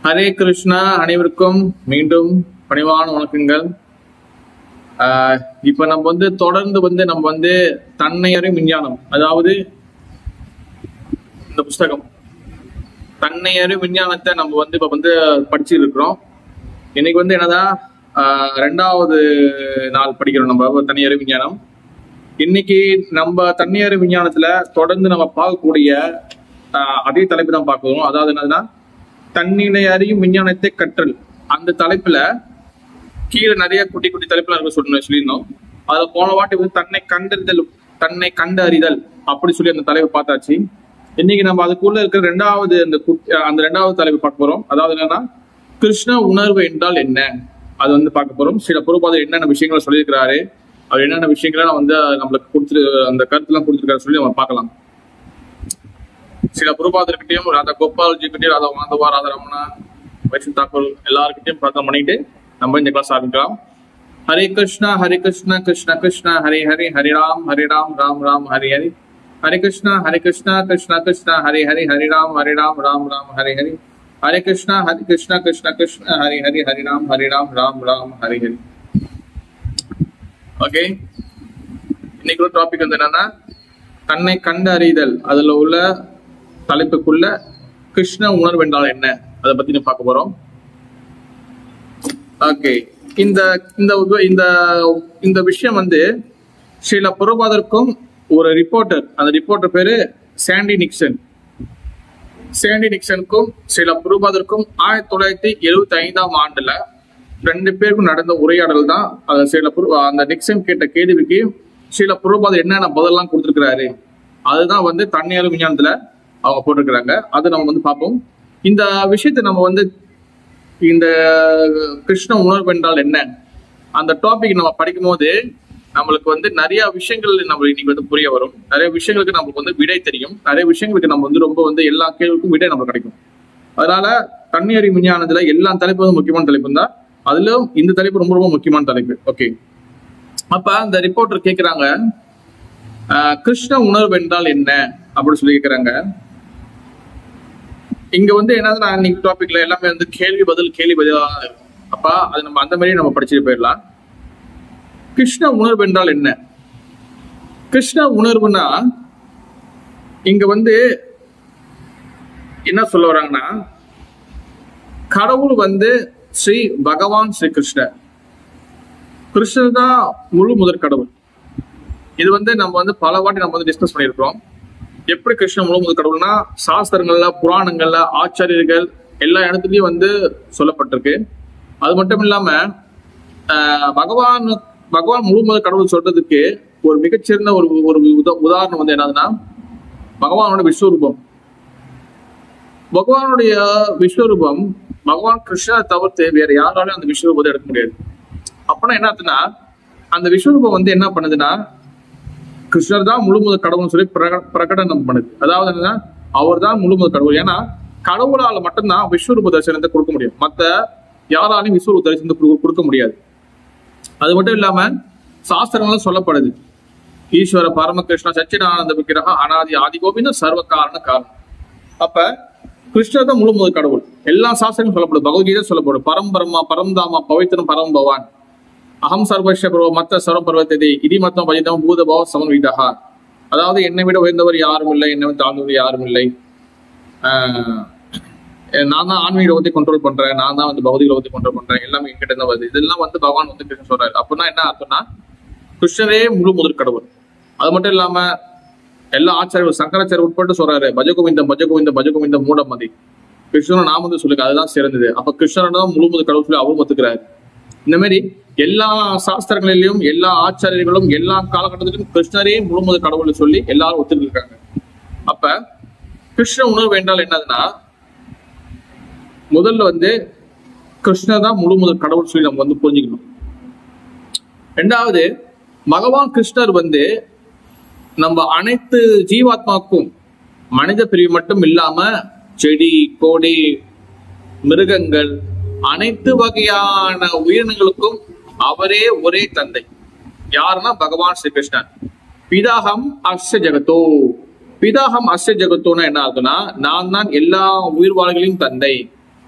ஹரே கிருஷ்ணா அனைவருக்கும் மீண்டும் பணிவான வணக்கங்கள் ஆஹ் இப்ப நம்ம வந்து தொடர்ந்து வந்து நம்ம வந்து தன்னையறியும் விஞ்ஞானம் அதாவது இந்த புஸ்தகம் தன்னையறியும் விஞ்ஞானத்தை நம்ம வந்து இப்ப வந்து படிச்சு இருக்கிறோம் இன்னைக்கு வந்து என்னதான் ஆஹ் ரெண்டாவது நாள் படிக்கிறோம் நம்ம தன்னையறிவு விஞ்ஞானம் இன்னைக்கு நம்ம தன்னியறு விஞ்ஞானத்துல தொடர்ந்து நம்ம பார்க்கக்கூடிய ஆஹ், அதே தலைப்பு தான் பார்க்கிறோம் அதாவது என்னதுன்னா தன்னிலை அறியும் விஞ்ஞானத்தை கற்றல் அந்த தலைப்புல கீழே நிறைய குட்டி குட்டி தலைப்புல இருக்க சொல்லி சொல்லியிருந்தோம் அதுல போன வாட்டி வந்து தன்னை கண்டறிதல் தன்னை கண்டறிதல் அப்படி சொல்லி அந்த தலைப்பை பார்த்தாச்சு இன்னைக்கு நம்ம அதுக்குள்ள இருக்கிற ரெண்டாவது அந்த குட்- அந்த ரெண்டாவது தலைப்பு பார்க்க போறோம் அதாவது என்னன்னா கிருஷ்ண உணர்வு என்றால் என்ன அது வந்து பார்க்க போறோம் சில பொறுப்பாளர் என்னென்ன விஷயங்களை சொல்லியிருக்கிறாரு அவர் என்னென்ன விஷயங்களை வந்து நம்மளுக்கு கொடுத்துரு அந்த கருத்துலாம் கொடுத்துருக்காரு சொல்லி நம்ம பார்க்கலாம் சில குருபாதர்கிட்டயும் ராதா கோபால்ஜி கிட்டயும் ராதா மாதவா ராதா ரமணா வைஷ்ணு தாக்கூர் எல்லாருக்கிட்டையும் பிரார்த்தனை பண்ணிட்டு நம்ம இந்த கிளாஸ் ஆரம்பிக்கலாம் ஹரே கிருஷ்ணா ஹரே கிருஷ்ணா கிருஷ்ண கிருஷ்ணா ஹரே ஹரே ஹரே ராம் ஹரே ராம் ராம் ராம் ஹரே ஹரி ஹரே கிருஷ்ணா ஹரே கிருஷ்ணா கிருஷ்ண கிருஷ்ணா ஹரே ஹரி ஹரே ராம் ஹரே ராம் ராம் ராம் ஹரே ஹரி ஹரே கிருஷ்ணா ஹரே கிருஷ்ணா கிருஷ்ண கிருஷ்ணா ஹரே ஹரி ஹரே ராம் ஹரே ராம் ராம் ராம் ஹரே ஹரி ஓகே இன்னைக்கு டாபிக் வந்து என்னன்னா தன்னை கண்டறிதல் அதுல உள்ள தலைப்புக்குள்ள கிருஷ்ண உணர்வு என்றால் என்ன அதை பத்தி நம்ம பார்க்க போறோம் ஓகே இந்த இந்த உத- இந்த இந்த விஷயம் வந்து ஸ்ரீல புரபாதருக்கும் ஒரு ரிப்போர்ட்டர் அந்த ரிப்போர்ட்டர் பேரு சாண்டி நிக்சன் சாண்டி நிக்சனுக்கும் சில புரபாதருக்கும் ஆயிரத்தி தொள்ளாயிரத்தி எழுபத்தி ஐந்தாம் ஆண்டுல ரெண்டு பேருக்கும் நடந்த உரையாடல் தான் அது சில புரு- அந்த நிக்சன் கேட்ட கேள்விக்கு சில புரபாதர் என்னென்ன பதிலெல்லாம் கொடுத்துருக்கிறாரு அதுதான் வந்து தன்னியல் விஞ்ஞானத்துல அவங்க போட்டிருக்கிறாங்க அதை நம்ம வந்து பார்ப்போம் இந்த விஷயத்தை நம்ம வந்து இந்த கிருஷ்ண உணர்வு என்றால் என்ன அந்த டாபிக் நம்ம படிக்கும்போது நம்மளுக்கு வந்து நிறைய விஷயங்கள் நம்ம இன்னைக்கு வந்து புரிய வரும் நிறைய விஷயங்களுக்கு நம்மளுக்கு வந்து விடை தெரியும் நிறைய விஷயங்களுக்கு நம்ம வந்து ரொம்ப வந்து எல்லா கேள்விக்கும் விடை நம்மளுக்கு கிடைக்கும் அதனால தண்ணீர் விஞ்ஞானத்துல எல்லா தலைப்பும் வந்து முக்கியமான தலைப்பு தான் அதுலயும் இந்த தலைப்பு ரொம்ப ரொம்ப முக்கியமான தலைப்பு ஓகே அப்ப அந்த ரிப்போர்ட்டர் கேக்குறாங்க ஆஹ், கிருஷ்ண உணர்வு என்றால் என்ன அப்படின்னு சொல்லி கேக்குறாங்க இங்க வந்து என்னது நான் இன்னைக்கு டாபிக்ல எல்லாமே வந்து கேள்வி பதில் கேள்வி பதிலா இருக்கும். அப்ப அது நம்ம அந்த மாதிரி நம்ம படிச்சுட்டு போயிடலாம் கிருஷ்ண உணர்வு என்றால் என்ன கிருஷ்ண உணர்வுனா இங்க வந்து என்ன சொல்ல வராங்கன்னா கடவுள் வந்து ஸ்ரீ பகவான் ஸ்ரீ கிருஷ்ணர் கிருஷ்ணர் தான் முழு முதற் கடவுள் இது வந்து நம்ம வந்து பல வாட்டி நம்ம வந்து டிஸ்கஸ் பண்ணியிருக்கிறோம் எப்படி கிருஷ்ணன் முழு முதற் கடவுள்னா சாஸ்திரங்கள்ல புராணங்கள்ல ஆச்சாரியர்கள் எல்லா இடத்துலயும் வந்து சொல்லப்பட்டிருக்கு அது மட்டும் இல்லாம ஆஹ், பகவான் பகவான் முழு முதற் கடவுள் சொல்றதுக்கு ஒரு மிகச்சிறந்த ஒரு ஒரு உத- உதாரணம் வந்து என்னதுன்னா பகவானோட விஸ்வரூபம் பகவானுடைய விஸ்வரூபம் பகவான் கிருஷ்ணரை தவிர்த்து வேற யாராலையும் அந்த விஸ்வரூபத்தை எடுக்க முடியாது அப்பனா என்ன ஆச்சுன்னா அந்த விஸ்வரூபம் வந்து என்ன பண்ணுதுன்னா கிருஷ்ணர் தான் முழு முதல் கடவுள்னு சொல்லி பிரக- பிரகடனம் பண்ணுது அதாவது என்னன்னா அவர் தான் முழு முதல் கடவுள் ஏன்னா கடவுளால மட்டும்தான் விஸ்வரூப தரிசனத்தை கொடுக்க முடியும் மத்த யாராலையும் விஸ்வரூப தரிசனத்தை கொடுக்க- கொடுக்க முடியாது அது மட்டும் இல்லாம சாஸ்திரங்களும் சொல்லப்படுது ஈஸ்வர பரமகிருஷ்ண சச்சிதானந்த விக்கிரக அனாதி ஆதி கோவிந்த சர்வ காரண காரணம் அப்ப கிருஷ்ணர் தான் முழு முதல் கடவுள் எல்லா சாஸ்திரங்களும் சொல்லப்படுது பகவத்கீதை சொல்லப்படும் பரம்பரமா பரம்தாமா பவித்திரம் பரம் பவான் அகம் சர்வஸ்ய பருவ மத்த சர்வ பர்வத்ததி இதி மத்தம் பஜிதம் பூதபாவ சமன்விதா அதாவது என்னை விட உயர்ந்தவர் யாரும் இல்லை என்னை விட தாழ்ந்தவர் யாரும் இல்லை ஆஹ் நான் தான் ஆன்மீக லோகத்தை கண்ட்ரோல் பண்றேன் நான் தான் வந்து பௌதிக லோகத்தை கண்ட்ரோல் பண்றேன் எல்லாமே என்கிட்ட தான் வருது இதெல்லாம் வந்து பகவான் வந்து கிருஷ்ணன் சொல்றாரு அப்படின்னா என்ன அர்த்தம்னா கிருஷ்ணரே முழு முதற் கடவுள் அது மட்டும் இல்லாம எல்லா ஆச்சாரியர்கள் சங்கராச்சாரியர் உட்பட்டு சொல்றாரு பஜகோவிந்தம் பஜகோவிந்தம் பஜகோவிந்தம் மூடமதி கிருஷ்ணன் நாம வந்து சொல்லுங்க அதுதான் சிறந்தது அப்ப கிருஷ்ணன் தான் முழு முதற் கடவுள் சொல்லி அவரும் ஒத்துக்கிறாரு இந்த மாதிரி எல்லா சாஸ்திரங்களிலும் எல்லா ஆச்சாரியர்களும் எல்லா காலகட்டத்திலும் கிருஷ்ணரே முழு முதற் கடவுள் சொல்லி எல்லாரும் ஒத்துக்கிட்டு இருக்காங்க அப்ப கிருஷ்ண உணர்வு என்றால் என்னதுன்னா முதல்ல வந்து கிருஷ்ணர் தான் முழு முதல் கடவுள் சொல்லி நம்ம வந்து புரிஞ்சுக்கணும் ரெண்டாவது பகவான் கிருஷ்ணர் வந்து நம்ம அனைத்து ஜீவாத்மாக்கும் மனித பிரிவு மட்டும் இல்லாம செடி கோடி மிருகங்கள் அனைத்து வகையான உயிரினங்களுக்கும் அவரே ஒரே தந்தை யாருன்னா பகவான் ஸ்ரீ கிருஷ்ணன் பிதாகம் அஸ்ய ஜெகத்தோ பிதாகம் அஸ்ய ஜெகத்தோன்னா என்ன ஆகுதுன்னா நான் தான் எல்லா உயிர் வாழ்களின் தந்தை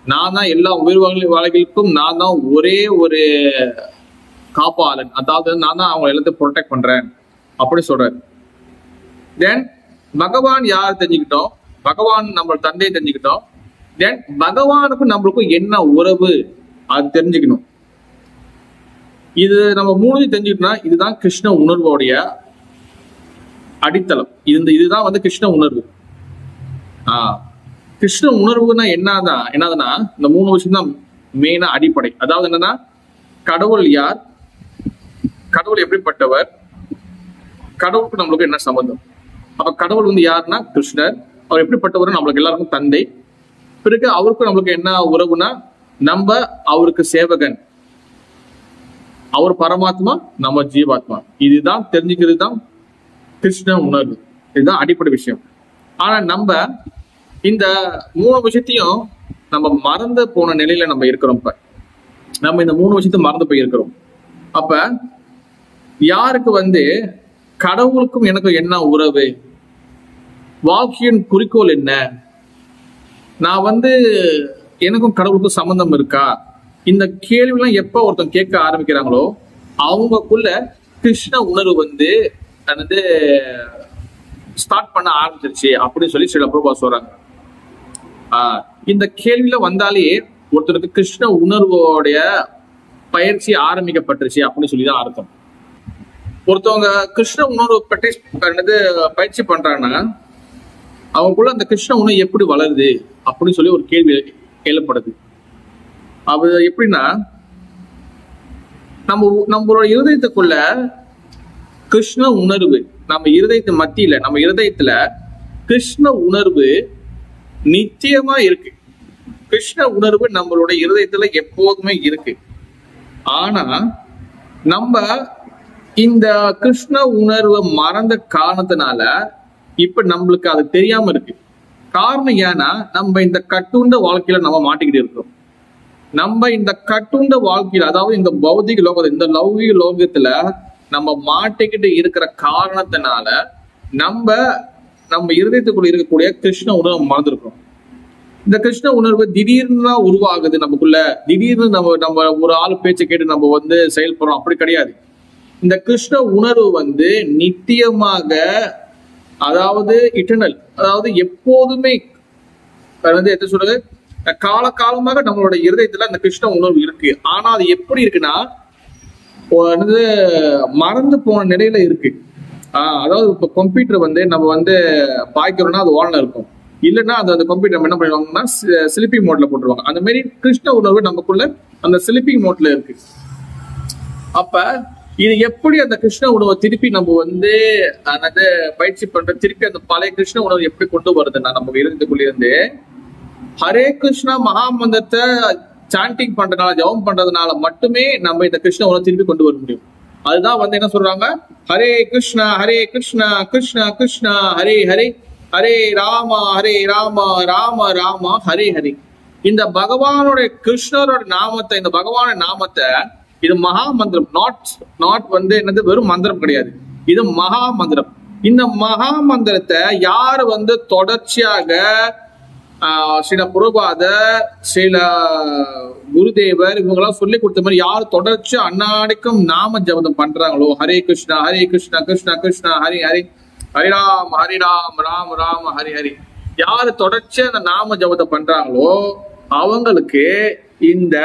நான் தான் எல்லா உயிர் வாழ்- வாழ்களுக்கும் நான் தான் ஒரே ஒரு காப்பாளன் அதாவது நான் தான் அவங்க எல்லாத்தையும் ப்ரொடெக்ட் பண்றேன் அப்படி சொல்றாரு தென் பகவான் யார் தெரிஞ்சுக்கிட்டோம் பகவான் நம்ம தந்தையை தெரிஞ்சுக்கிட்டோம் தென் பகவானுக்கும் நம்மளுக்கும் என்ன உறவு அது தெரிஞ்சுக்கணும் இது நம்ம மூணு தெரிஞ்சுக்கிட்டோம்னா இதுதான் கிருஷ்ண உணர்வோடைய அடித்தளம் இந்த இதுதான் வந்து கிருஷ்ண உணர்வு ஆஹ் கிருஷ்ண உணர்வுனா என்னதான் என்னதுன்னா இந்த மூணு விஷயம் தான் மெயினா அடிப்படை அதாவது என்னன்னா கடவுள் யார் கடவுள் எப்படிப்பட்டவர் கடவுளுக்கு நம்மளுக்கு என்ன சம்பந்தம் அப்ப கடவுள் வந்து யாருன்னா கிருஷ்ணர் அவர் எப்படிப்பட்டவர் நம்மளுக்கு எல்லாருக்கும் தந்தை பிறகு அவருக்கும் நம்மளுக்கு என்ன உறவுனா நம்ம அவருக்கு சேவகன் அவர் பரமாத்மா நம்ம ஜீவாத்மா இதுதான் தெரிஞ்சுக்கிறது தான் கிருஷ்ண உணர்வு இதுதான் அடிப்படை விஷயம் ஆனா நம்ம இந்த மூணு விஷயத்தையும் நம்ம மறந்து போன நிலையில நம்ம இருக்கிறோம் இப்ப நம்ம இந்த மூணு விஷயத்தையும் மறந்து போய் இருக்கிறோம் அப்ப யாருக்கு வந்து கடவுளுக்கும் எனக்கும் என்ன உறவு வாழ்க்கையின் குறிக்கோள் என்ன நான் வந்து எனக்கும் கடவுளுக்கும் சம்பந்தம் இருக்கா இந்த கேள்விலாம் எப்ப ஒருத்தன் கேட்க ஆரம்பிக்கிறாங்களோ அவங்களுக்குள்ள கிருஷ்ண உணர்வு வந்து வந்து ஸ்டார்ட் பண்ண ஆரம்பிச்சிருச்சு அப்படின்னு சொல்லி சில பிரபா சொல்றாங்க ஆஹ் இந்த கேள்வியில வந்தாலே ஒருத்தருக்கு கிருஷ்ண உணர்வோடைய பயிற்சி ஆரம்பிக்கப்பட்டுருச்சு அப்படின்னு சொல்லி தான் அர்த்தம் ஒருத்தவங்க கிருஷ்ண உணர்வு பற்றி என்னது பயிற்சி பண்றாங்கன்னா அவங்களுக்குள்ள அந்த கிருஷ்ண உணர்வு எப்படி வளருது அப்படின்னு சொல்லி ஒரு கேள்வி எழுப்படுது அது எப்படின்னா நம்ம நம்மளோட இருதயத்துக்குள்ள கிருஷ்ண உணர்வு நம்ம இருதயத்து மத்தியில நம்ம இருதயத்துல கிருஷ்ண உணர்வு நித்தியமா இருக்கு கிருஷ்ண உணர்வு நம்மளோட இருதயத்துல எப்போதுமே இருக்கு ஆனா நம்ம இந்த கிருஷ்ண உணர்வை மறந்த காரணத்தினால இப்ப நம்மளுக்கு அது தெரியாம இருக்கு காரணம் ஏன்னா நம்ம இந்த கட்டுண்ட வாழ்க்கையில நம்ம மாட்டிக்கிட்டு இருக்கோம் நம்ம இந்த கட்டுண்ட வாழ்க்கையில அதாவது இந்த பௌதிக லோகத்துல இந்த லௌகிக லோகத்துல நம்ம மாட்டிக்கிட்டு இருக்கிற காரணத்தினால நம்ம நம்ம இருதயத்துக்குள்ள இருக்கக்கூடிய கிருஷ்ண உணர்வை மறந்துருக்கோம் இந்த கிருஷ்ண உணர்வு திடீர்னு தான் உருவாகுது நமக்குள்ள திடீர்னு நம்ம நம்ம ஒரு ஆள் பேச்சை கேட்டு நம்ம வந்து செயல்படுறோம் அப்படி கிடையாது இந்த கிருஷ்ண உணர்வு வந்து நித்தியமாக அதாவது இட்டர்னல் அதாவது எப்போதுமே அது வந்து என்ன சொல்றது காலகாலமாக நம்மளோட இருதயத்துல அந்த கிருஷ்ண உணர்வு இருக்கு ஆனா அது எப்படி இருக்குன்னா வந்து மறந்து போன நிலையில இருக்கு ஆஹ் அதாவது இப்ப கம்ப்யூட்டர் வந்து நம்ம வந்து பாய்க்கிறோம்னா அது ஓன்ல இருக்கும் இல்லைன்னா அது அந்த கம்ப்யூட்டர் நம்ம என்ன பண்ணுவாங்கன்னா ஸ்லிப்பிங் மோட்ல போட்டுருவாங்க அந்த மாதிரி கிருஷ்ண உணர்வு நமக்குள்ள அந்த ஸ்லிப்பிங் மோட்ல இருக்கு அப்ப இது எப்படி அந்த கிருஷ்ண உணவை திருப்பி நம்ம வந்து அதாவது பயிற்சி பண்ற திருப்பி அந்த பழைய கிருஷ்ண உணவு எப்படி கொண்டு வருதுன்னா நம்ம இருந்துக்குள்ள இருந்து ஹரே கிருஷ்ணா மகாமந்திரத்தை சாண்டிங் பண்றதுனால ஜெபம் பண்றதுனால மட்டுமே நம்ம இந்த கிருஷ்ண உணவு திருப்பி கொண்டு வர முடியும் அதுதான் வந்து என்ன சொல்றாங்க ஹரே கிருஷ்ணா ஹரே கிருஷ்ணா கிருஷ்ணா கிருஷ்ணா ஹரே ஹரே ஹரே ராமா ஹரே ராமா ராம ராமா ஹரே ஹரே இந்த பகவானுடைய கிருஷ்ணரோட நாமத்தை இந்த பகவானுடைய நாமத்தை இது மகா மந்திரம் நாட் நாட் வந்து என்னது வெறும் மந்திரம் கிடையாது இது மகா மந்திரம் இந்த மகா மந்திரத்தை யார் வந்து தொடர்ச்சியாக ஆஹ் சில புரபாதர் சில குருதேவர் இவங்கெல்லாம் சொல்லி கொடுத்த மாதிரி யார் தொடர்ச்சி அன்னாடிக்கும் நாம ஜபதம் பண்றாங்களோ ஹரே கிருஷ்ணா ஹரே கிருஷ்ணா கிருஷ்ணா கிருஷ்ணா ஹரி ஹரி ஹரிராம் ஹரிராம் ராம் ராம் ஹரி ஹரி யாரு தொடர்ச்சி அந்த நாம ஜபத்தை பண்றாங்களோ அவங்களுக்கு இந்த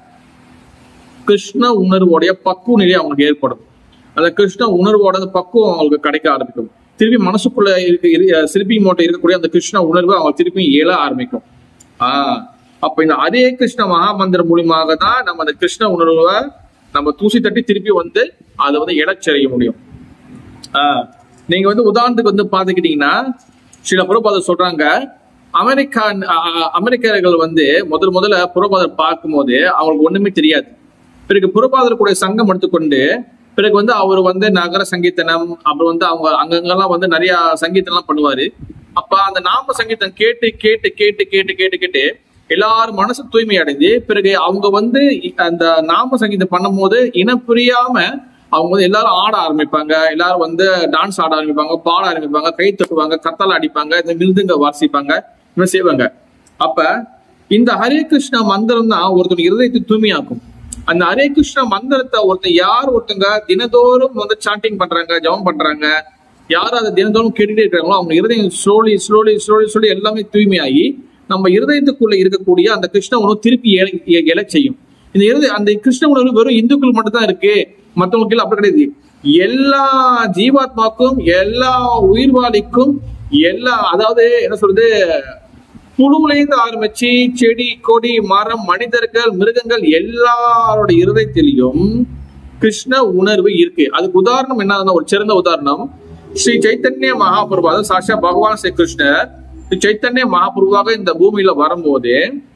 கிருஷ்ண உணர்வோடைய பக்குவ நிலை அவங்களுக்கு ஏற்படும் அந்த கிருஷ்ண உணர்வோட அந்த பக்குவம் அவங்களுக்கு கிடைக்க ஆரம்பிக்கும் திருப்பி மனசுக்குள்ள இருக்க சிற்பி மூட்டை இருக்கக்கூடிய அந்த கிருஷ்ண உணர்வு அவங்க திருப்பி இயல ஆரம்பிக்கும் ஆஹ் அப்ப இந்த அதே கிருஷ்ண மகாமந்திரம் மூலியமாக தான் நம்ம அந்த கிருஷ்ண உணர்வை நம்ம தூசி தட்டி திருப்பி வந்து அதை வந்து இழச்செறிய முடியும் ஆஹ் நீங்க வந்து உதாரணத்துக்கு வந்து பாத்துக்கிட்டீங்கன்னா சில புறப்பாதர் சொல்றாங்க அமெரிக்கா அமெரிக்கர்கள் வந்து முதல் முதல்ல புறப்பாதர் பார்க்கும்போது அவங்களுக்கு ஒண்ணுமே தெரியாது பிறகு புறப்பாதர் சங்கம் எடுத்துக்கொண்டு பிறகு வந்து அவர் வந்து நகர சங்கீதனம் அப்புறம் வந்து அவங்க அங்கங்கெல்லாம் வந்து நிறைய சங்கீதம்லாம் பண்ணுவாரு அப்ப அந்த நாம சங்கீதம் கேட்டு கேட்டு கேட்டு கேட்டு கேட்டு கேட்டு எல்லாரும் மனசு தூய்மை அடைஞ்சு பிறகு அவங்க வந்து அந்த நாம சங்கீதம் பண்ணும் போது இனம் புரியாம அவங்க வந்து எல்லாரும் ஆட ஆரம்பிப்பாங்க எல்லாரும் வந்து டான்ஸ் ஆட ஆரம்பிப்பாங்க பாட ஆரம்பிப்பாங்க கை தட்டுவாங்க கத்தலை அடிப்பாங்க இந்த மிருதுங்க வாசிப்பாங்க இன்னும் செய்வாங்க அப்ப இந்த ஹரே கிருஷ்ணா மந்திரம் தான் ஒருத்தன் இருதயத்தை தூய்மையாக்கும் அந்த ஹரே கிருஷ்ணா மந்திரத்தை ஒருத்தன் யார் ஒருத்தங்க தினதோறும் வந்து சாண்டிங் பண்றாங்க ஜெபம் பண்றாங்க யார் அதை தினந்தோறும் கேட்டுட்டே இருக்காங்களோ அவங்க இருதயம் ஸ்லோலி ஸ்லோலி ஸ்லோலி ஸ்லோலி எல்லாமே தூய்மையாகி நம்ம இருதயத்துக்குள்ள இருக்கக்கூடிய அந்த கிருஷ்ண உணவு திருப்பி எழ- எ- எழச் செய்யும் இந்த இருதய அந்த கிருஷ்ண உணர்வு வெறும் இந்துக்கள் மட்டும் தான் இருக்கு மற்றவங்களுக்கு எல்லாம் அப்படி கிடையாது எல்லா ஜீவாத்மாக்கும் எல்லா உயிர்வாளிக்கும் எல்லா அதாவது என்ன சொல்றது புழுவிலேருந்து ஆரம்பிச்சு செடி கொடி மரம் மனிதர்கள் மிருகங்கள் எல்லாரோட இருதயத்திலையும் கிருஷ்ண உணர்வு இருக்கு அதுக்கு உதாரணம் என்னன்னா ஒரு சிறந்த உதாரணம் ஸ்ரீ சைத்தன்ய மகாபிரபு அதாவது சாஷா பகவான் ஸ்ரீ கிருஷ்ணர் ஸ்ரீ சைத்தன்ய மகாபிரபுவாக இந்த பூமியில வரும்போது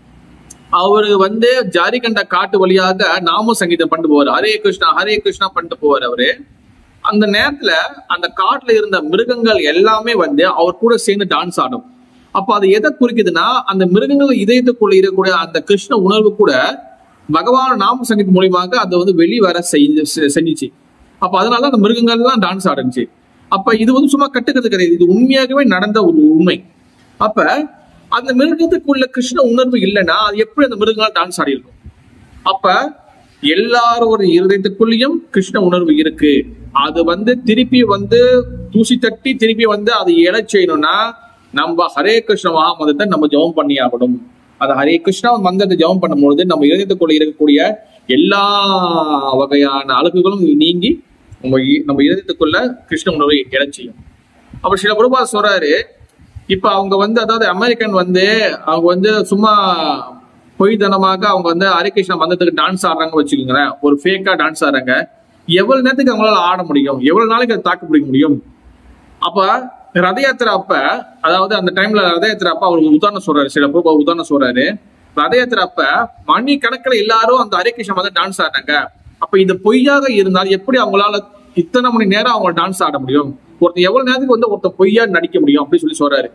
அவரு வந்து ஜாரிகண்ட காட்டு வழியாக நாம சங்கீதம் பண்ணிட்டு போவார் ஹரே கிருஷ்ணா ஹரே கிருஷ்ணா பண்ணிட்டு போவார் அவரு அந்த நேரத்துல அந்த காட்டுல இருந்த மிருகங்கள் எல்லாமே வந்து அவர் கூட சேர்ந்து டான்ஸ் ஆடும் அப்ப அது எதை குறிக்குதுன்னா அந்த மிருகங்கள் இதயத்துக்குள்ள இருக்கக்கூடிய அந்த கிருஷ்ண உணர்வு கூட பகவான் நாம சங்கீதம் மூலியமாக அதை வந்து வெளிவர செஞ்சு செ- செஞ்சுச்சு அப்ப அதனால அந்த மிருகங்கள்லாம் டான்ஸ் ஆடுச்சு அப்ப இது வந்து சும்மா கட்டுக்கிறது கிடையாது இது உண்மையாகவே நடந்த ஒரு உண்மை அப்ப அந்த மிருகத்துக்குள்ள கிருஷ்ண உணர்வு இல்லைன்னா அது எப்படி அந்த மிருகங்கள் டான்ஸ் ஆடி இருக்கும் அப்ப எல்லாரோட இருதயத்துக்குள்ளேயும் கிருஷ்ண உணர்வு இருக்கு அது வந்து திருப்பி வந்து தூசி தட்டி திருப்பி வந்து அது எழச் செய்யணும்னா நம்ம ஹரே கிருஷ்ண மகாமதத்தை நம்ம ஜெபம் பண்ணி ஆகணும் அது ஹரே கிருஷ்ணா மந்திரத்தை ஜெபம் பண்ணும்பொழுது நம்ம இதயத்துக்குள்ள இருக்கக்கூடிய எல்லா வகையான அழுக்குகளும் நீங்கி நம்ம இ- நம்ம இதயத்துக்குள்ள கிருஷ்ண உணர்வை எழச் செய்யும் அப்ப சில பிரபா சொல்றாரு இப்ப அவங்க வந்து அதாவது அமெரிக்கன் வந்து அவங்க வந்து சும்மா பொய்தனமாக அவங்க வந்து ஹரிகிருஷ்ணா மந்தத்துக்கு டான்ஸ் ஆடுறாங்க வச்சுக்கோங்களேன் ஒரு ஃபேக்கா டான்ஸ் ஆடுறாங்க எவ்வளவு நேரத்துக்கு அவங்களால ஆட முடியும் எவ்வளவு நாளைக்கு அதை தாக்கு பிடிக்க முடியும் அப்ப ரத யாத்திரை அப்ப அதாவது அந்த டைம்ல ரத யாத்திரை அப்ப அவர் ஒரு உதாரணம் சொல்றாரு சில பிரபா உதாரணம் சொல்றாரு ரத யாத்திரை அப்ப மணி கணக்குல எல்லாரும் அந்த ஹரிகிருஷ்ணா வந்து டான்ஸ் ஆடுறாங்க அப்ப இது பொய்யாக இருந்தால் எப்படி அவங்களால இத்தனை மணி நேரம் அவங்க டான்ஸ் ஆட முடியும் ஒருத்தன் எவ்வளவு நேரத்துக்கு வந்து ஒருத்தன் பொய்யா நடிக்க முடியும் அப்படின்னு சொல்லி சொல்றாரு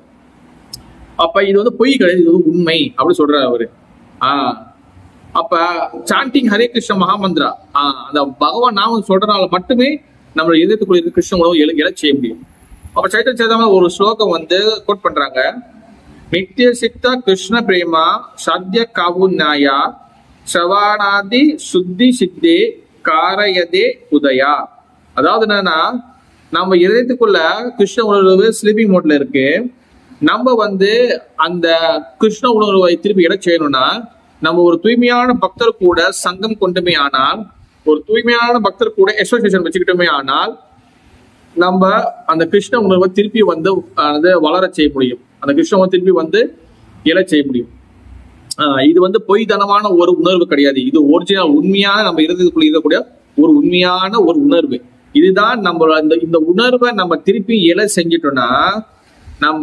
அப்ப இது வந்து பொய் கிடையாது இது வந்து உண்மை அப்படி சொல்றாரு அவரு ஆஹ் அப்ப சாண்டிங் ஹரே கிருஷ்ண மகாமந்திரா ஆஹ் அந்த பகவான் நாமம் சொல்றதுனால மட்டுமே நம்ம இதயத்துக்குள்ள இருக்க கிருஷ்ண உணவு எழ எழச் செய்ய முடியும் அப்ப சைத்தன் சேதாம ஒரு ஸ்லோகம் வந்து கோட் பண்றாங்க நித்திய சித்த கிருஷ்ண பிரேமா சத்ய காவுநாயா சவானாதி சுத்தி சித்தே காரயதே உதயா அதாவது என்னன்னா நம்ம இதயத்துக்குள்ள கிருஷ்ண உணர்வு ஸ்லீப்பிங் மோட்ல இருக்கு நம்ம வந்து அந்த கிருஷ்ண உணர்வை திருப்பி எடச் செய்யணும்னா நம்ம ஒரு தூய்மையான பக்தர் கூட சங்கம் கொண்டுமே ஆனால் ஒரு தூய்மையான பக்தர் கூட அசோசியேஷன் வச்சுக்கிட்டோமே ஆனால் நம்ம அந்த கிருஷ்ண உணர்வை திருப்பி வந்து அஹ், வந்து வளர செய்ய முடியும் அந்த கிருஷ்ண உணர்வை திருப்பி வந்து எழச் செய்ய முடியும் ஆஹ் இது வந்து பொய்தனமான ஒரு உணர்வு கிடையாது இது ஒரிஜினல் உண்மையான நம்ம இருதயத்துக்குள்ள இருக்கக்கூடிய ஒரு உண்மையான ஒரு உணர்வு இதுதான் நம்ம அந்த இந்த உணர்வை நம்ம திருப்பி எழ செஞ்சிட்டோம்னா நம்ம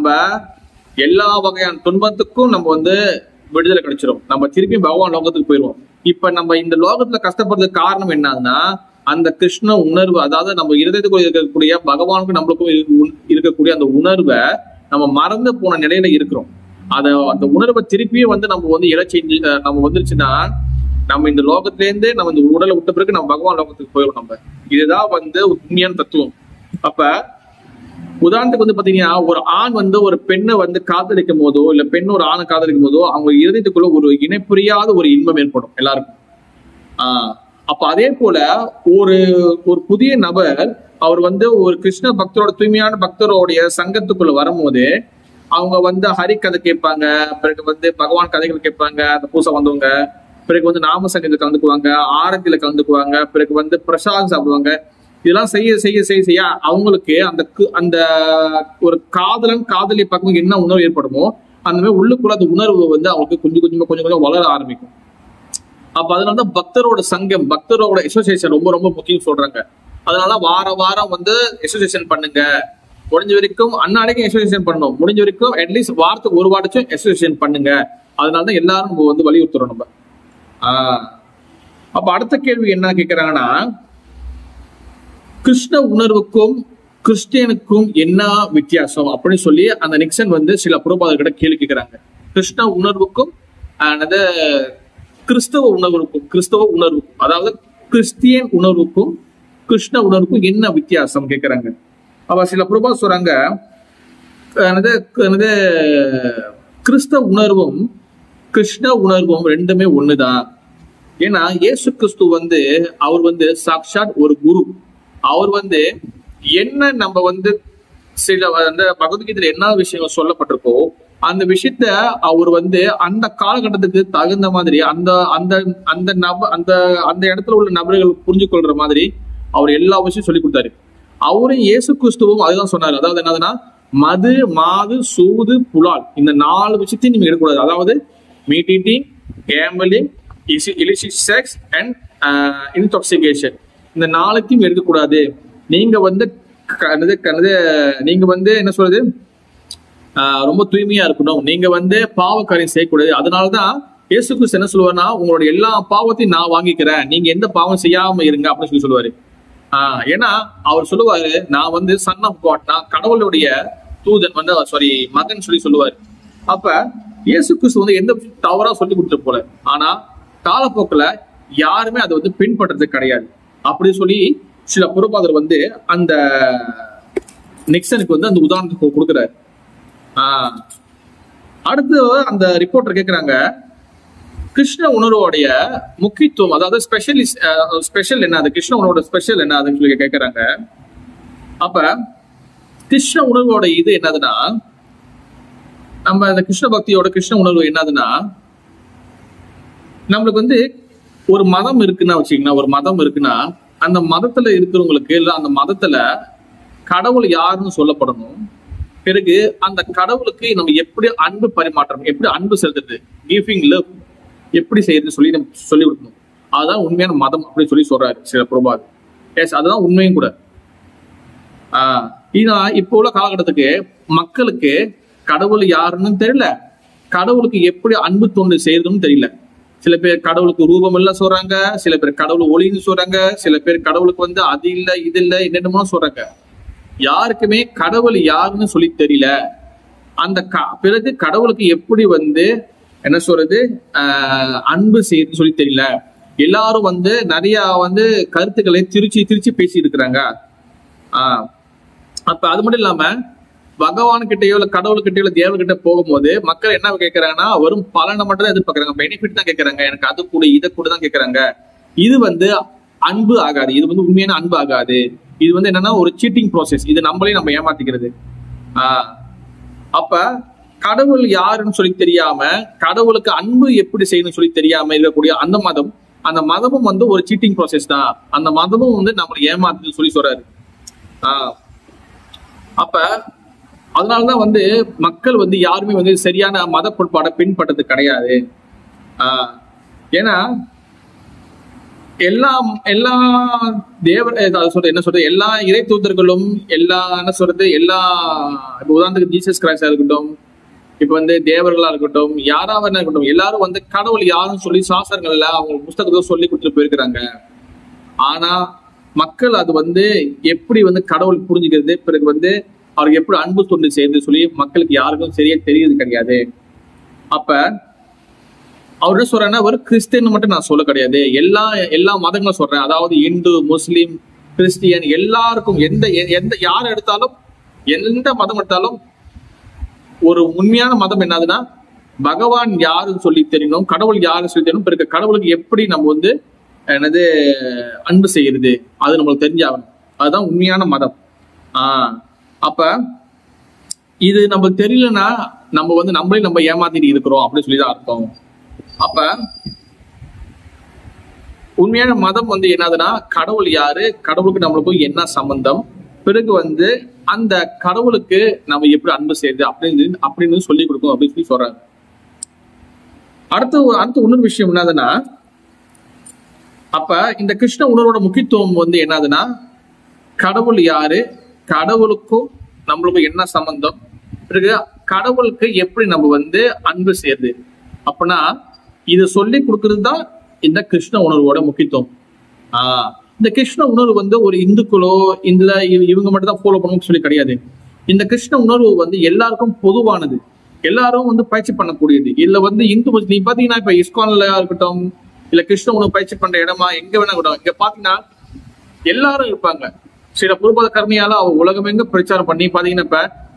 எல்லா வகையான துன்பத்துக்கும் நம்ம வந்து விடுதலை கிடைச்சிரும் நம்ம திருப்பி பகவான் லோகத்துக்கு போயிடுவோம் இப்ப நம்ம இந்த லோகத்துல கஷ்டப்படுறதுக்கு காரணம் என்னன்னா அந்த கிருஷ்ண உணர்வு அதாவது நம்ம இருதயத்துக்குள்ள இருக்கக்கூடிய பகவானுக்கும் நம்மளுக்கும் இரு- உண்- இருக்கக்கூடிய அந்த உணர்வை நம்ம மறந்து போன நிலையில இருக்கிறோம் அத அந்த உணர்வை திருப்பியும் வந்து நம்ம வந்து இழ செஞ்சு அஹ் நம்ம வந்துருச்சுன்னா நம்ம இந்த லோகத்திலேருந்து நம்ம இந்த உடலை விட்ட பிறகு நம்ம பகவான் லோகத்துக்கு போயிடும் நம்ம இதுதான் வந்து உண்மையான தத்துவம் அப்ப உதாரணத்துக்கு வந்து பாத்தீங்கன்னா ஒரு ஆண் வந்து ஒரு பெண்ணை வந்து காதலிக்கும் போதோ இல்ல பெண் ஒரு ஆணை காதலிக்கும் போதோ அவங்க இருதயத்துக்குள்ள ஒரு இணைப்புரியாத ஒரு இன்பம் ஏற்படும் எல்லாருக்கும் ஆஹ் அப்ப அதே போல ஒரு ஒரு புதிய நபர் அவர் வந்து ஒரு கிருஷ்ண பக்தரோட தூய்மையான பக்தரோடைய சங்கத்துக்குள்ள வரும்போது அவங்க வந்து ஹரி கதை கேட்பாங்க பிறகு வந்து பகவான் கதைகள் கேட்பாங்க அந்த பூசை வந்தவங்க பிறகு வந்து நாம சங்கத்தில் கலந்துக்குவாங்க ஆரத்தியில கலந்துக்குவாங்க பிறகு வந்து பிரசாதம் சாப்பிடுவாங்க இதெல்லாம் செய்ய செய்ய செய்ய செய்ய அவங்களுக்கு அந்த கு- அந்த ஒரு காதலன் காதலி பக்கம் என்ன உணர்வு ஏற்படுமோ அந்த மாதிரி உள்ளுக்குள்ள அந்த உணர்வு வந்து அவங்களுக்கு கொஞ்சம் கொஞ்சமா கொஞ்சம் கொஞ்சம் வளர ஆரம்பிக்கும் அப்ப அதனால தான் பக்தரோட சங்கம் பக்தரோட அசோசியேஷன் ரொம்ப ரொம்ப முக்கியம் சொல்றாங்க அதனால வார வாரம் வந்து அசோசியேஷன் பண்ணுங்க முடிஞ்ச வரைக்கும் அன்னாடைக்கும் அசோசியேஷன் பண்ணணும் முடிஞ்ச வரைக்கும் அட்லீஸ்ட் வாரத்துக்கு ஒரு வாரச்சும் அசோசியேஷன் பண்ணுங்க அதனால தான் எல்லாரும் நம்ம வந்து வலியுறுத்துறோம் நம்ம ஆஹ் அப்ப அடுத்த கேள்வி என்ன கேக்குறாங்கன்னா கிருஷ்ண உணர்வுக்கும் கிறிஸ்டியனுக்கும் என்ன வித்தியாசம் அப்படின்னு சொல்லி அந்த நிக்சன் வந்து சில புறப்பாதர்கிட்ட கேள்வி கேட்கிறாங்க கிருஷ்ண உணர்வுக்கும் ஆஹ், என்னது கிறிஸ்தவ உணர்வுக்கும் கிறிஸ்தவ உணர்வுக்கும் அதாவது கிறிஸ்டியன் உணர்வுக்கும் கிருஷ்ண உணர்வுக்கும் என்ன வித்தியாசம் கேட்கிறாங்க அவ சில புறப்பா சொல்றாங்க என்னது என்னது கிறிஸ்தவ உணர்வும் கிருஷ்ண உணர்வும் ரெண்டுமே ஒண்ணுதான் ஏன்னா இயேசு கிறிஸ்து வந்து அவர் வந்து சாக்ஷாத் ஒரு குரு அவர் வந்து என்ன நம்ம வந்து சில அந்த பகவத்கீதையில என்ன விஷயங்கள் சொல்லப்பட்டிருக்கோ அந்த விஷயத்த அவர் வந்து அந்த காலகட்டத்துக்கு தகுந்த மாதிரி அந்த அந்த அந்த நப அந்த அந்த இடத்துல உள்ள நபர்கள் புரிஞ்சு கொள்ற மாதிரி அவர் எல்லா விஷயம் சொல்லி கொடுத்தாரு அவரும் இயேசு கிறிஸ்துவும் அதுதான் சொன்னாரு அதாவது என்னதுன்னா மது மாது சூது புலால் இந்த நாலு விஷயத்தையும் நீங்க எடுக்கக்கூடாது அதாவது meat eating gambling illicit sex and intoxication இந்த நாளைக்கும் எடுக்கக்கூடாது நீங்க வந்து க- என்னது என்னது நீங்க வந்து என்ன சொல்றது ஆஹ் ரொம்ப தூய்மையா இருக்கணும் நீங்க வந்து பாவ காரியம் செய்யக்கூடாது அதனாலதான் இயேசு கிறிஸ்து என்ன சொல்லுவாருன்னா உங்களோட எல்லா பாவத்தையும் நான் வாங்கிக்கிறேன் நீங்க எந்த பாவம் செய்யாம இருங்க அப்படின்னு சொல்லி சொல்லுவாரு ஆஹ் ஏன்னா அவர் சொல்லுவாரு நான் வந்து சன் ஆஃப் காட் நான் கடவுளுடைய தூதன் வந்து சாரி மகன் சொல்லி சொல்லுவாரு அப்ப இயேசு கிறிஸ்து வந்து எந்த தவறா சொல்லி கொடுத்துட்டு போல ஆனா காலப்போக்குல யாருமே அதை வந்து பின்பற்றுறது கிடையாது அப்படி சொல்லி சில புறப்பாதர் வந்து அந்த நிக்சனுக்கு வந்து அந்த உதாரணத்துக்கு கொடுக்குறாரு ஆஹ் அடுத்து அந்த ரிப்போர்ட்டர் கேக்குறாங்க கிருஷ்ண உணர்வோடைய முக்கியத்துவம் அதாவது ஸ்பெஷலிஸ்ட் ஸ்பெஷல் என்ன அது கிருஷ்ண உணர்வோட ஸ்பெஷல் என்ன அதுன்னு சொல்லி கேக்குறாங்க அப்ப கிருஷ்ண உணர்வோட இது என்னதுன்னா நம்ம இந்த கிருஷ்ண பக்தியோட கிருஷ்ண உணர்வு என்னதுன்னா நம்மளுக்கு வந்து ஒரு மதம் இருக்குன்னா வச்சுக்கோங்களேன் ஒரு மதம் இருக்குன்னா அந்த மதத்துல இருக்கிறவங்களுக்கு இல்ல அந்த மதத்துல கடவுள் யாருன்னு சொல்லப்படணும் பிறகு அந்த கடவுளுக்கு நம்ம எப்படி அன்பு பரிமாற்றம் எப்படி அன்பு செலுத்துறது கிவிங் லவ் எப்படி செய்யறது சொல்லி நம்ம சொல்லி கொடுக்கணும் அதுதான் உண்மையான மதம் அப்படின்னு சொல்லி சொல்றாரு சில பிரபாத் எஸ் அதுதான் உண்மையும் கூட ஆஹ் ஏன்னா இப்போ உள்ள காலகட்டத்துக்கு மக்களுக்கு கடவுள் யாருன்னு தெரியல கடவுளுக்கு எப்படி அன்பு தொண்டு செய்யறதுன்னு தெரியல சில பேர் கடவுளுக்கு ரூபம் இல்ல சொல்றாங்க சில பேர் கடவுள் ஒளின்னு சொல்றாங்க சில பேர் கடவுளுக்கு வந்து அது இல்ல இது இல்ல என்னென்னமோ சொல்றாங்க யாருக்குமே கடவுள் யாருன்னு சொல்லி தெரியல அந்த க- பிறகு கடவுளுக்கு எப்படி வந்து என்ன சொல்றது ஆஹ் அன்பு செய்யுதுன்னு சொல்லி தெரியல எல்லாரும் வந்து நிறைய வந்து கருத்துக்களை திருச்சி திருச்சி பேசி இருக்கிறாங்க ஆஹ் அப்ப அது மட்டும் இல்லாம பகவான் கிட்டயோ இல்ல கடவுள் கிட்டயோ இல்ல தேவன்கிட்ட போகும்போது மக்கள் என்ன கேட்கறாங்கன்னா வெறும் பலனை மட்டும் தான் எதிர்பார்க்கறாங்க பெனிஃபிட் தான் கேட்கறாங்க எனக்கு அது கூட இதை கூட தான் கேட்கறாங்க இது வந்து அன்பு ஆகாது இது வந்து உண்மையான அன்பு ஆகாது இது வந்து என்னன்னா ஒரு சீட்டிங் ப்ராசஸ் இது நம்மளே நம்ம ஏமாத்திக்கிறது ஆஹ் அப்ப கடவுள் யாருன்னு சொல்லி தெரியாம கடவுளுக்கு அன்பு எப்படி செய்யணும்னு சொல்லி தெரியாம இருக்கக்கூடிய அந்த மதம் அந்த மதமும் வந்து ஒரு சீட்டிங் ப்ராசஸ் தான் அந்த மதமும் வந்து நம்மளை ஏமாத்துன்னு சொல்லி சொல்றாரு ஆஹ் அப்ப அதனாலதான் வந்து மக்கள் வந்து யாருமே வந்து சரியான மத கோட்பாடை பின்பற்றது கிடையாது ஆஹ் ஏன்னா எல்லா எல்லா தேவ அதாவது சொல்றது என்ன சொல்றது எல்லா இறை தூதர்களும் எல்லா என்ன சொல்றது எல்லா இப்ப உதாரணத்துக்கு ஜீசஸ் கிரைஸ்டா இருக்கட்டும் இப்ப வந்து தேவர்களா இருக்கட்டும் யாராவது இருக்கட்டும் எல்லாரும் வந்து கடவுள் யாருன்னு சொல்லி சாஸ்திரங்கள்ல அவங்க புஸ்தகத்தை சொல்லி கொடுத்துட்டு போயிருக்கிறாங்க ஆனா மக்கள் அது வந்து எப்படி வந்து கடவுள் புரிஞ்சுக்கிறது பிறகு வந்து அவருக்கு எப்படி அன்பு தொண்டு செய்யுது சொல்லி மக்களுக்கு யாருக்கும் சரியா தெரியுது கிடையாது அப்ப அவர் என்ன சொல்றேன்னா ஒரு கிறிஸ்டியன் மட்டும் நான் சொல்ல கிடையாது எல்லா எல்லா மதங்களும் சொல்றேன் அதாவது இந்து முஸ்லீம் கிறிஸ்டியன் எல்லாருக்கும் எந்த எ- எந்த யார் எடுத்தாலும் எந்த மதம் எடுத்தாலும் ஒரு உண்மையான மதம் என்னதுன்னா பகவான் யாருன்னு சொல்லி தெரியணும் கடவுள் யாருன்னு சொல்லி தெரியணும் பிறகு கடவுளுக்கு எப்படி நம்ம வந்து என்னது அன்பு செய்யறது அது நம்மளுக்கு தெரிஞ்சாகணும் அதுதான் உண்மையான மதம் ஆஹ் அப்ப இது நம்மளுக்கு தெரியலன்னா நம்ம வந்து நம்மளே நம்ம ஏமாத்திட்டு இருக்கிறோம் அப்படின்னு சொல்லி தான் அர்த்தம் அப்ப உண்மையான மதம் வந்து என்னதுன்னா கடவுள் யாரு கடவுளுக்கு நம்மளுக்கும் என்ன சம்பந்தம் பிறகு வந்து அந்த கடவுளுக்கு நம்ம எப்படி அன்பு செய்யுது அப்படின்னு அப்படின்னு சொல்லி கொடுக்கும் அப்படின்னு சொல்லி சொல்றாங்க அடுத்து அடுத்த இன்னொரு விஷயம் என்னதுன்னா அப்ப இந்த கிருஷ்ண உணர்வோட முக்கியத்துவம் வந்து என்னதுன்னா கடவுள் யாரு கடவுளுக்கும் நம்மளுக்கும் என்ன சம்பந்தம் பிறகு கடவுளுக்கு எப்படி நம்ம வந்து அன்பு செய்யுது அப்படின்னா இது சொல்லி கொடுக்கறது தான் இந்த கிருஷ்ண உணர்வோட முக்கியத்துவம் ஆஹ் இந்த கிருஷ்ண உணர்வு வந்து ஒரு இந்துக்களோ இந்த இவ- இவங்க மட்டும் தான் ஃபாலோ பண்ணணும்னு சொல்லி கிடையாது இந்த கிருஷ்ண உணர்வு வந்து எல்லாருக்கும் பொதுவானது எல்லாரும் வந்து பயிற்சி பண்ணக்கூடியது இதுல வந்து இந்து முஸ்லீம் நீ பாத்தீங்கன்னா இப்ப இஸ்கான்ல இருக்கட்டும் இல்ல கிருஷ்ண உணவு பயிற்சி பண்ற இடமா எங்க வேணா இருக்கட்டும் இங்க பாத்தீங்கன்னா எல்லாரும் இருப்பாங்க சில பூர்வத கர்மியால அவ உலகமெங்க பிரச்சாரம் பண்ணி பாத்தீங்கன்னா இப்ப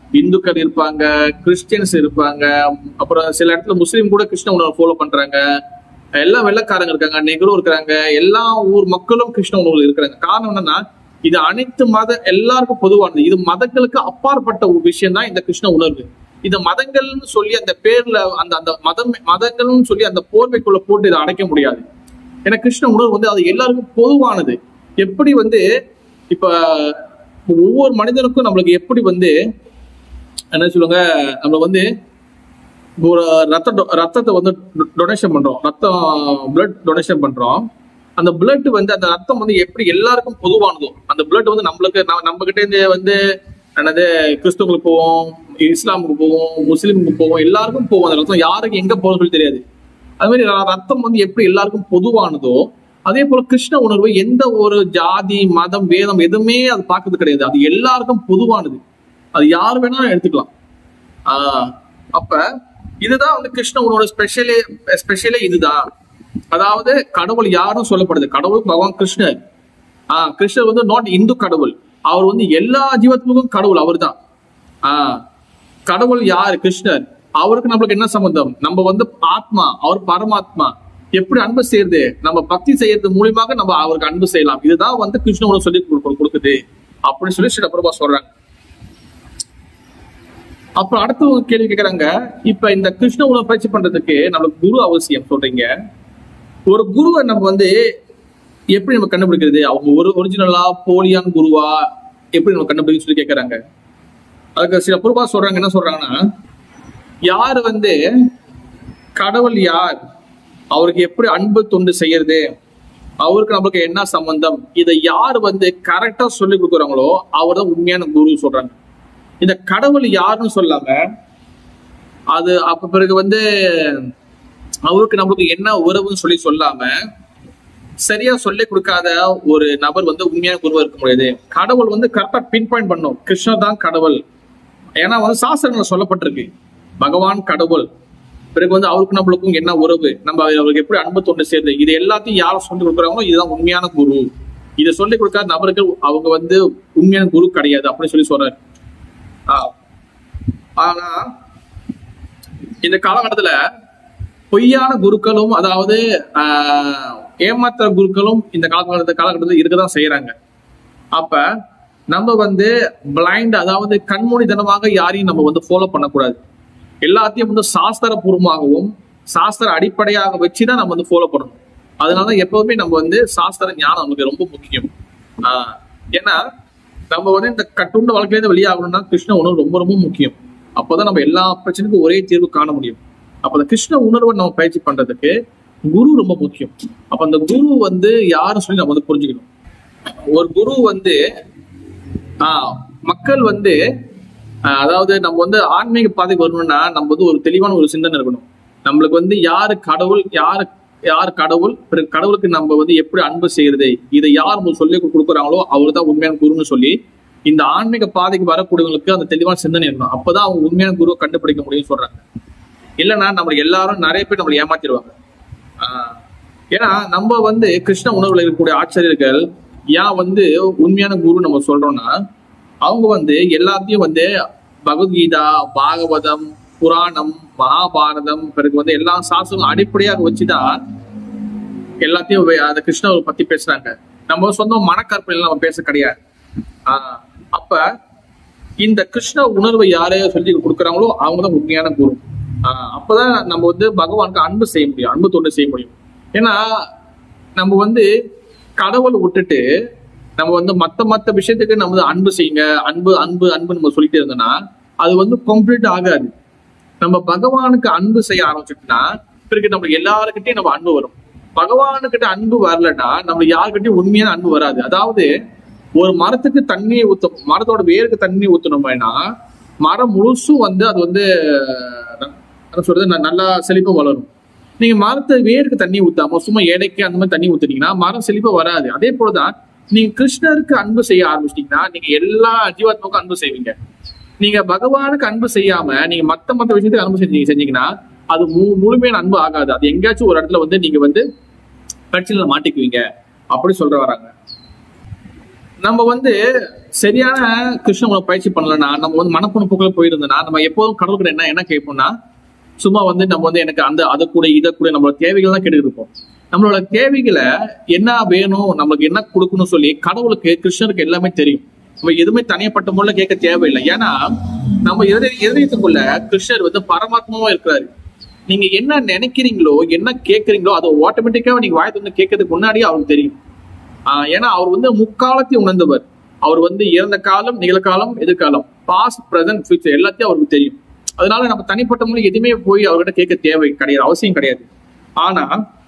இந்துக்கள் இருப்பாங்க கிறிஸ்டியன்ஸ் இருப்பாங்க அப்புறம் சில இடத்துல முஸ்லீம் கூட கிருஷ்ண உணவை ஃபாலோ பண்றாங்க எல்லா வெள்ளக்காரங்க இருக்காங்க நெகரும் இருக்கிறாங்க எல்லா ஊர் மக்களும் கிருஷ்ண உணவுகள் இருக்கிறாங்க காரணம் என்னன்னா இது அனைத்து மத எல்லாருக்கும் பொதுவானது இது மதங்களுக்கு அப்பாற்பட்ட ஒரு விஷயம் தான் இந்த கிருஷ்ண உணர்வு இது மதங்கள்னு சொல்லி அந்த பேர்ல அந்த அந்த மதம் மதங்கள்னு சொல்லி அந்த போர்வைக்குள்ள போட்டு இதை அடைக்க முடியாது ஏன்னா கிருஷ்ண உணர்வு வந்து அது எல்லாருக்கும் பொதுவானது எப்படி வந்து இப்ப ஒவ்வொரு மனிதனுக்கும் நம்மளுக்கு எப்படி வந்து என்ன சொல்லுவாங்க நம்ம வந்து ஒரு ரத்த டொ- ரத்தத்தை வந்து டொனேஷன் பண்றோம் ரத்தம் பிளட் டொனேஷன் பண்றோம் அந்த பிளட் வந்து அந்த ரத்தம் வந்து எப்படி எல்லாருக்கும் பொதுவானதோ அந்த பிளட் வந்து நம்மளுக்கு நம்ம- நம்ம கிட்ட இருந்து வந்து என்னது கிறிஸ்துவங்களுக்கு போவோம் இஸ்லாமுக்கு போவோம் முஸ்லீமுக்கு போவோம் எல்லாருக்கும் போவோம் அந்த ரத்தம் யாருக்கு எங்க போகும்னு சொல்லி தெரியாது அது மாதிரி ர- ரத்தம் வந்து எப்படி எல்லாருக்கும் பொதுவானதோ அதே போல கிருஷ்ண உணர்வு எந்த ஒரு ஜாதி மதம் வேதம் எதுவுமே அது பார்க்கறது கிடையாது அது எல்லாருக்கும் பொதுவானது அது யார் வேணாலும் எடுத்துக்கலாம் ஆஹ் அப்ப இதுதான் வந்து கிருஷ்ண உணவோட ஸ்பெஷலே ஸ்பெஷலே இதுதான் அதாவது கடவுள் யாரும் சொல்லப்படுது கடவுள் பகவான் கிருஷ்ணர் ஆஹ் கிருஷ்ணர் வந்து நாட் இந்து கடவுள் அவர் வந்து எல்லா ஜீவத்துக்கும் கடவுள் அவர்தான் ஆஹ் கடவுள் யாரு கிருஷ்ணர் அவருக்கு நம்மளுக்கு என்ன சம்பந்தம் நம்ம வந்து ஆத்மா அவர் பரமாத்மா எப்படி அன்பு செய்யறது நம்ம பக்தி செய்யறது மூலியமாக நம்ம அவருக்கு அன்பு செய்யலாம் இதுதான் வந்து கிருஷ்ண உணவு சொல்லி கொடு- கொடுக்குது அப்படின்னு சொல்லி ஸ்ரீ பிரபா சொல்றாங்க அப்புறம் அடுத்த ஒரு கேள்வி கேக்குறாங்க இப்ப இந்த கிருஷ்ண உணவு பயிற்சி பண்றதுக்கு நம்மளுக்கு குரு அவசியம் சொல்றீங்க ஒரு குருவை நம்ம வந்து எப்படி நம்ம கண்டுபிடிக்கிறது அவங்க ஒரு ஒரிஜினலா போலியான் குருவா எப்படி நம்ம கண்டுபிடிக்க சொல்லி கேக்குறாங்க அதுக்கு சில பொறுப்பா சொல்றாங்க என்ன சொல்றாங்கன்னா யார் வந்து கடவுள் யார் அவருக்கு எப்படி அன்பு தொண்டு செய்யறது அவருக்கு நம்மளுக்கு என்ன சம்பந்தம் இதை யார் வந்து கரெக்டா சொல்லி கொடுக்குறாங்களோ அவர் தான் உண்மையான குரு சொல்றாங்க இந்த கடவுள் யாருன்னு சொல்லாம அது அப்ப பிறகு வந்து அவருக்கு நம்மளுக்கு என்ன உறவுன்னு சொல்லி சொல்லாம சரியா சொல்லி கொடுக்காத ஒரு நபர் வந்து உண்மையான குருவா இருக்க முடியாது கடவுள் வந்து கரெக்டா பின் பாயிண்ட் பண்ணும் கிருஷ்ணர் தான் கடவுள் ஏன்னா வந்து சாஸ்திரங்கள்ல சொல்லப்பட்டிருக்கு பகவான் கடவுள் பிறகு வந்து அவருக்கு நம்மளுக்கும் என்ன உறவு நம்ம அவருக்கு எப்படி அன்பு தொண்டு சேர்ந்து இது எல்லாத்தையும் யார் சொல்லி கொடுக்குறாங்களோ இதுதான் உண்மையான குரு இதை சொல்லி கொடுக்காத நபர்கள் அவங்க வந்து உண்மையான குரு கிடையாது அப்படின்னு சொல்லி சொல்றாரு ஆஹ் ஆனா இந்த காலகட்டத்துல பொய்யான குருக்களும் அதாவது ஆஹ், ஏமாத்துற குருக்களும் இந்த காலகட்டத்து காலகட்டத்தில் இருக்கதான் செய்யறாங்க அப்ப நம்ம வந்து பிளைண்ட் அதாவது கண்மூடித்தனமாக யாரையும் நம்ம வந்து ஃபாலோ பண்ணக்கூடாது எல்லாத்தையும் வந்து சாஸ்திர பூர்வமாகவும் சாஸ்திர அடிப்படையாக வச்சுதான் நம்ம வந்து ஃபாலோ பண்ணணும் அதனால எப்பவுமே நம்ம வந்து சாஸ்திர ஞானம் நமக்கு ரொம்ப முக்கியம் ஆஹ் ஏன்னா நம்ம வந்து இந்த கட்டுண்ட வாழ்க்கையில வெளியாகணும்னா கிருஷ்ண உணர்வு ரொம்ப ரொம்ப முக்கியம் அப்போதான் நம்ம எல்லா பிரச்சனைக்கும் ஒரே தீர்வு காண முடியும் அப்ப அந்த கிருஷ்ண உணர்வை நம்ம பயிற்சி பண்றதுக்கு குரு ரொம்ப முக்கியம் அப்ப அந்த குரு வந்து யாரும் சொல்லி நம்ம வந்து புரிஞ்சுக்கணும் ஒரு குரு வந்து ஆஹ் மக்கள் வந்து ஆஹ் அதாவது நம்ம வந்து ஆன்மீக பாதைக்கு வரணும்னா நம்ம வந்து ஒரு தெளிவான ஒரு சிந்தனை இருக்கணும் நம்மளுக்கு வந்து யாரு கடவுள் யாரு யார் கடவுள் பிறகு கடவுளுக்கு நம்ம வந்து எப்படி அன்பு செய்யறது இதை யார் நமக்கு சொல்லி கொடுக்குறாங்களோ அவர் தான் உண்மையான குருன்னு சொல்லி இந்த ஆன்மீக பாதைக்கு வரக்கூடியவங்களுக்கு அந்த தெளிவான சிந்தனை இருக்கணும் அப்பதான் அவங்க உண்மையான குருவை கண்டுபிடிக்க முடியும்னு சொல்றாங்க இல்லைன்னா நம்ம எல்லாரும் நிறைய பேர் நம்மளை ஏமாத்திடுவாங்க ஆஹ் ஏன்னா நம்ம வந்து கிருஷ்ண உணர்வுல இருக்கக்கூடிய ஆச்சரியர்கள் ஏன் வந்து உண்மையான குரு நம்ம சொல்றோம்னா அவங்க வந்து எல்லாத்தையும் வந்து பகவத்கீதா பாகவதம் புராணம் மகாபாரதம் பிறகு வந்து எல்லா சாஸ்திரங்களும் அடிப்படையாக வச்சுதான் எல்லாத்தையும் வே- அந்த கிருஷ்ணரை பத்தி பேசுறாங்க நம்ம சொந்த மனக்கற்பனையில நம்ம பேச கிடையாது ஆஹ் அப்ப இந்த கிருஷ்ண உணர்வை யாரே சொல்லி கொடுக்குறாங்களோ அவங்க தான் உண்மையான குரு ஆஹ் அப்பதான் நம்ம வந்து பகவானுக்கு அன்பு செய்ய முடியும் அன்பு தொண்டு செய்ய முடியும் ஏன்னா நம்ம வந்து கடவுளை விட்டுட்டு நம்ம வந்து மத்த மத்த விஷயத்துக்கு நம்ம வந்து அன்பு செய்யுங்க அன்பு அன்பு அன்பு நம்ம சொல்லிட்டே இருந்தோம்னா அது வந்து கம்ப்ளீட் ஆகாது நம்ம பகவானுக்கு அன்பு செய்ய ஆரம்பிச்சிட்டோம்னா பிறகு நம்ம எல்லாருக்கிட்டையும் நம்ம அன்பு வரும் பகவானுக்கிட்ட அன்பு வரலன்னா நம்ம யாருக்கிட்டையும் உண்மையான அன்பு வராது அதாவது ஒரு மரத்துக்கு தண்ணியை ஊத்த மரத்தோட வேருக்கு தண்ணி ஊத்தணும்னா மரம் முழுசும் வந்து அது வந்து அஹ், என்ன சொல்றது ந- நல்லா செழிப்பா வளரும் நீங்க மரத்தை வேருக்கு தண்ணி ஊத்தாம சும்மா எடைக்கு அந்த மாதிரி தண்ணி ஊத்துனீங்கன்னா மரம் செழிப்பா வராது அதே போலதான் நீங்க கிருஷ்ணருக்கு அன்பு செய்ய ஆரம்பிச்சிட்டீங்கன்னா நீங்க எல்லா ஜீவாத்மாவுக்கும் அன்பு செய்வீங்க நீங்க பகவானுக்கு அன்பு செய்யாம நீங்க மத்த மத்த விஷயத்துக்கு அன்பு செஞ்சீங்க செஞ்சீங்கன்னா அது மு- முழுமையான அன்பு ஆகாது அது எங்கேயாச்சும் ஒரு இடத்துல வந்து நீங்க வந்து பிரச்சனையில மாட்டிக்குவீங்க அப்படி சொல்ற வராங்க நம்ம வந்து சரியான கிருஷ்ண உணவு பயிற்சி பண்ணலன்னா நம்ம வந்து மனப்பண போக்கில் போயிருந்தோம்னா நம்ம எப்போதும் கடவுள்கிட்ட என்ன என்ன கேட்போம்னா சும்மா வந்து நம்ம வந்து எனக்கு அந்த அதை கூட இதை கூட நம்மளோட தேவைகள் தான் கேட்டுட்டு இருப்போம் நம்மளோட தேவைகளை என்ன வேணும் நம்மளுக்கு என்ன கொடுக்கணும்னு சொல்லி கடவுளுக்கு கிருஷ்ணருக்கு எல்லாமே தெரியும் நம்ம எதுவுமே தனியப்பட்ட முறையில் கேட்க தேவையில்லை ஏன்னா நம்ம எதிர எதிரியத்துக்குள்ள கிருஷ்ணர் வந்து பரமாத்மாவா இருக்கிறாரு நீங்க என்ன நினைக்கிறீங்களோ என்ன கேட்கறீங்களோ அது ஆட்டோமேட்டிக்காக நீங்க வாய் வந்து கேட்கறதுக்கு முன்னாடியே அவருக்கு தெரியும் ஆஹ் ஏன்னா அவர் வந்து முக்காலத்தையும் உணர்ந்தவர் அவர் வந்து இறந்த காலம் நிகழ்காலம் எதிர்காலம் பாஸ்ட் பிரசன்ட் ஃபியூச்சர் எல்லாத்தையும் அவருக்கு தெரியும் அதனால நம்ம தனிப்பட்ட முறை எதுவுமே போய் அவர்கிட்ட கேட்க தேவை கிடையாது அவசியம் கிடையாது ஆனா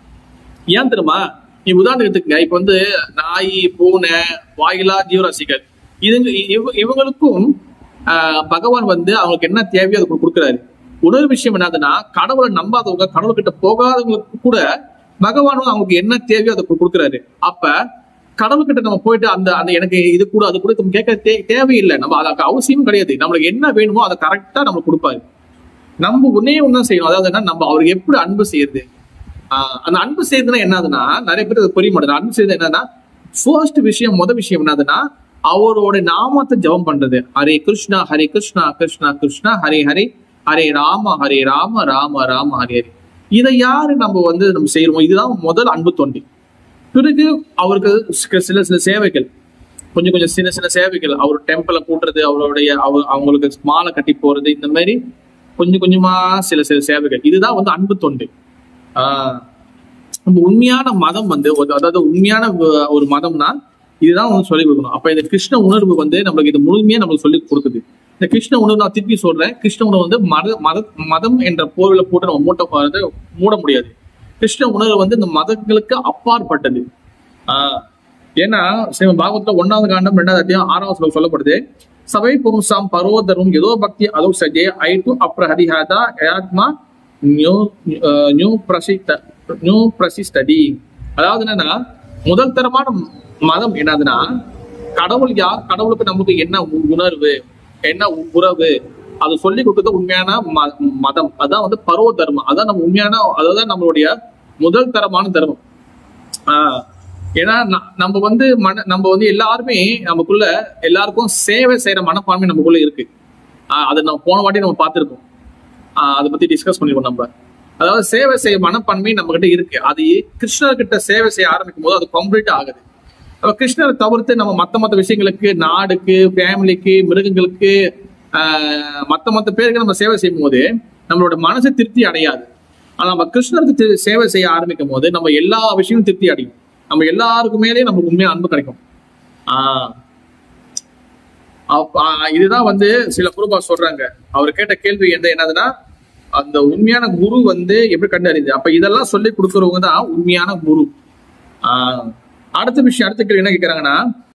ஏன் தெரியுமா நீ உதாரணத்துக்குங்க இப்ப வந்து நாய் பூனை வாயிலா ஜீவராசிகள் இதுங்க இவ- இவங்களுக்கும் ஆஹ், பகவான் வந்து அவங்களுக்கு என்ன தேவையோ அதை கொடுக்குறாரு இன்னொரு விஷயம் என்னதுன்னா கடவுளை நம்பாதவங்க கடவுள்கிட்ட போகாதவங்களுக்கு கூட பகவானும் அவங்களுக்கு என்ன தேவையோ அதை கொடுக்குறாரு அப்ப கடவுள்கிட்ட நம்ம போயிட்டு அந்த அந்த எனக்கு இது கூட அது கூட நம்ம கேட்க தே தேவையில்லை நம்ம அதுக்கு அவசியம் கிடையாது நம்மளுக்கு என்ன வேணுமோ அதை கரெக்டா நம்மளுக்கு கொடுப்பாரு நம்ம ஒன்னே ஒண்ணு செய்யணும் அதாவது என்ன நம்ம அவருக்கு எப்படி அன்பு செய்யறது ஆஹ் அந்த அன்பு செய்யறதுன்னா என்னதுன்னா நிறைய பேர் அது புரிய மாட்டேங்குது அன்பு செய்யறது என்னன்னா ஃபர்ஸ்ட் விஷயம் முத விஷயம் என்னதுன்னா அவரோட நாமத்தை ஜெபம் பண்றது ஹரே கிருஷ்ணா ஹரே கிருஷ்ணா கிருஷ்ணா கிருஷ்ணா ஹரே ஹரே ஹரே ராம ஹரே ராம ராம ராம ஹரே ஹரே இதை யாரு நம்ம வந்து நம்ம செய்யறோம் இதுதான் முதல் அன்பு தொண்டி பிறகு அவருக்கு சில- சில சில சேவைகள் கொஞ்சம் கொஞ்சம் சின்ன சின்ன சேவைகள் அவர் டெம்பிள கூட்டுறது அவருடைய அவ- அவங்களுக்கு மாலை கட்டி போறது இந்த மாதிரி கொஞ்சம் கொஞ்சமா சில சில சேவைகள் இதுதான் வந்து அன்பு தொண்டு ஆஹ் நம்ம உண்மையான மதம் வந்து ஒரு- அதாவது உண்மையான வ- ஒரு மதம்னா இதுதான் வந்து சொல்லி கொடுக்கணும் அப்ப இந்த கிருஷ்ண உணர்வு வந்து நம்மளுக்கு இது முழுமையா நம்மளுக்கு சொல்லி கொடுக்குது இந்த கிருஷ்ண உணர்வு நான் திருப்பி சொல்றேன் கிருஷ்ண உணர்வு வந்து மத மத மதம் என்ற போர்வில போட்டு நம்ம மூட்ட வந்து மூட முடியாது கிருஷ்ண உணர்வு வந்து இந்த மதங்களுக்கு அப்பாற்பட்டது ஆஹ் ஏன்னா சிவ பாகவத்துல ஒன்னாவது காண்டம் ரெண்டாவது அத்தியாயம் ஆறாவது சொல்ல சொல்லப்படுது சபை பும்சாம் பரோதரும் ஏதோ பக்தி அதோ சஜே ஐட்டு அப்ரஹரிஹாதா ஆத்மா நியூ அஹ் நியூ பிரசித்த நியூ பிரசிஸ்டடி அதாவது என்னன்னா முதல் தரமான மதம் என்னதுன்னா கடவுள் யார் கடவுளுக்கு நமக்கு என்ன உ- உணர்வு என்ன உ- உறவு அது சொல்லி கொடுத்தது உண்மையான ம- மதம் அதான் வந்து பருவ தர்மம் அதான் நம்ம உண்மையான அதுதான் நம்மளுடைய முதல் தரமான தர்மம் ஆஹ் ஏன்னா ந- நம்ம வந்து மன நம்ம வந்து எல்லாருமே நமக்குள்ள எல்லாருக்கும் சேவை செய்யற மனப்பான்மை நமக்குள்ள இருக்கு ஆஹ் அதை நம்ம போன வாட்டி நம்ம பார்த்திருக்கோம் ஆஹ் அதை பத்தி டிஸ்கஸ் பண்ணிருக்கோம் நம்ம அதாவது சேவை செய்ய மனப்பான்மை நம்ம கிட்ட இருக்கு அது கிருஷ்ணர்கிட்ட சேவை செய்ய ஆரம்பிக்கும் போது அது கம்ப்ளீட் ஆகுது அப்ப கிருஷ்ணரை தவிர்த்து நம்ம மத்த மத்த விஷயங்களுக்கு நாடுக்கு ஃபேமிலிக்கு மிருகங்களுக்கு ஆஹ் மத்த மத்த பேருக்கு நம்ம சேவை செய்யும் போது நம்மளோட மனசு திருப்தி அடையாது ஆனா நம்ம கிருஷ்ணருக்கு தி- சேவை செய்ய ஆரம்பிக்கும் போது நம்ம எல்லா விஷயமும் திருப்தி அடையும் நம்ம எல்லாருக்கு மேலேயும் நமக்கு உண்மையான அன்பு கிடைக்கும் ஆஹ் அப்ப, ஆஹ் இதுதான் வந்து சில குருபா சொல்றாங்க அவர் கேட்ட கேள்வி என்ன என்னதுன்னா அந்த உண்மையான குரு வந்து எப்படி கண்டறியுது அப்ப இதெல்லாம் சொல்லி கொடுக்கறவங்க தான் உண்மையான குரு ஆஹ் அடுத்த விஷயம் அடுத்த கேள்வி என்ன கேக்குறாங்கன்னா